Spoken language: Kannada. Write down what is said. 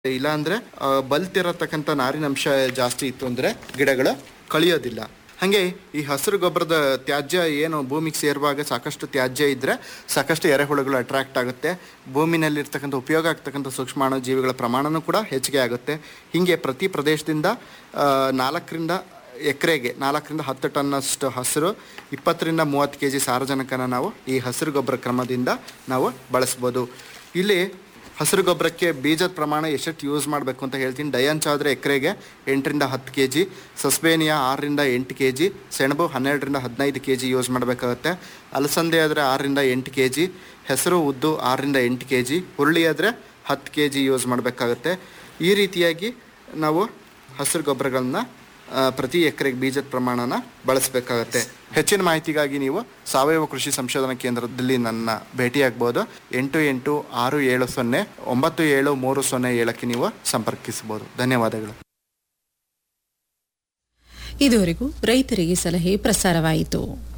ಇಲ್ಲಾಂದ್ರೆ ಆ, ಬಲ್ತಿರತಕ್ಕಂಥ ನಾರಿನಂಶ ಜಾಸ್ತಿ ಇತ್ತು ಅಂದ್ರೆ ಗಿಡಗಳು ಕಳಿಯೋದಿಲ್ಲ ಹಾಗೆ ಈ ಹಸಿರು ಗೊಬ್ಬರದ ತ್ಯಾಜ್ಯ ಏನು ಭೂಮಿಗೆ ಸೇರುವಾಗ ಸಾಕಷ್ಟು ತ್ಯಾಜ್ಯ ಇದ್ದರೆ ಸಾಕಷ್ಟು ಎರೆಹುಳುಗಳು ಅಟ್ರಾಕ್ಟ್ ಆಗುತ್ತೆ ಭೂಮಿನಲ್ಲಿರ್ತಕ್ಕಂಥ ಉಪಯೋಗ ಆಗ್ತಕ್ಕಂಥ ಸೂಕ್ಷ್ಮಾಣು ಜೀವಿಗಳ ಪ್ರಮಾಣನೂ ಕೂಡ ಹೆಚ್ಚಿಗೆ ಆಗುತ್ತೆ ಹೀಗೆ ಪ್ರತಿ ಪ್ರದೇಶದಿಂದ ಆ, ನಾಲ್ಕರಿಂದ ಎಕರೆಗೆ ನಾಲ್ಕರಿಂದ ಹತ್ತು ಟನ್ನಷ್ಟು ಹಸಿರು ಇಪ್ಪತ್ತರಿಂದ ಮೂವತ್ತು ಕೆ ಜಿ ಸಾರಜನಕನ ನಾವು ಈ ಹಸಿರು ಗೊಬ್ಬರ ಕ್ರಮದಿಂದ ನಾವು ಬಳಸ್ಬೋದು ಇಲ್ಲಿ ಹಸಿರು ಗೊಬ್ಬರಕ್ಕೆ ಬೀಜದ ಪ್ರಮಾಣ ಎಷ್ಟೆಷ್ಟು ಯೂಸ್ ಮಾಡಬೇಕು ಅಂತ ಹೇಳ್ತೀನಿ ಡಯಂಚ್ ಆದರೆ ಎಕರೆಗೆ ಎಂಟರಿಂದ ಹತ್ತು ಕೆ ಜಿ ಸಸ್ಬೇನಿಯಾ ಆರರಿಂದ ಎಂಟು ಕೆ ಜಿ ಸೆಣಬು ಹನ್ನೆರಡರಿಂದ ಹದಿನೈದು ಕೆ ಜಿ ಯೂಸ್ ಮಾಡಬೇಕಾಗುತ್ತೆ ಅಲಸಂದೆ ಆದರೆ ಆರರಿಂದ ಎಂಟು ಕೆ ಜಿ ಹೆಸರು ಉದ್ದು ಆರರಿಂದ ಎಂಟು ಕೆ ಜಿ ಹುರುಳಿ ಆದರೆ ಹತ್ತು ಕೆ ಜಿ ಯೂಸ್ ಮಾಡಬೇಕಾಗುತ್ತೆ ಈ ರೀತಿಯಾಗಿ ನಾವು ಹಸಿರು ಗೊಬ್ಬರಗಳನ್ನ ಆ, ಪ್ರತಿ ಎಕರೆಗೆ ಬೀಜದ ಪ್ರಮಾಣನ ಬಳಸಬೇಕಾಗತ್ತೆ ಹೆಚ್ಚಿನ ಮಾಹಿತಿಗಾಗಿ ನೀವು ಸಾವಯವ ಕೃಷಿ ಸಂಶೋಧನಾ ಕೇಂದ್ರದಲ್ಲಿ ನನ್ನ ಭೇಟಿಯಾಗ್ಬೋದು ಎಂಟು ಎಂಟು ಆರು ಏಳು ಸೊನ್ನೆ ಒಂಬತ್ತು ಏಳು ಮೂರು ಸೊನ್ನೆ ಏಳಕ್ಕೆ ನೀವು ಸಂಪರ್ಕಿಸಬಹುದು ಧನ್ಯವಾದಗಳು ಇದುವರೆಗೂ ರೈತರಿಗೆ ಸಲಹೆ ಪ್ರಸಾರವಾಯಿತು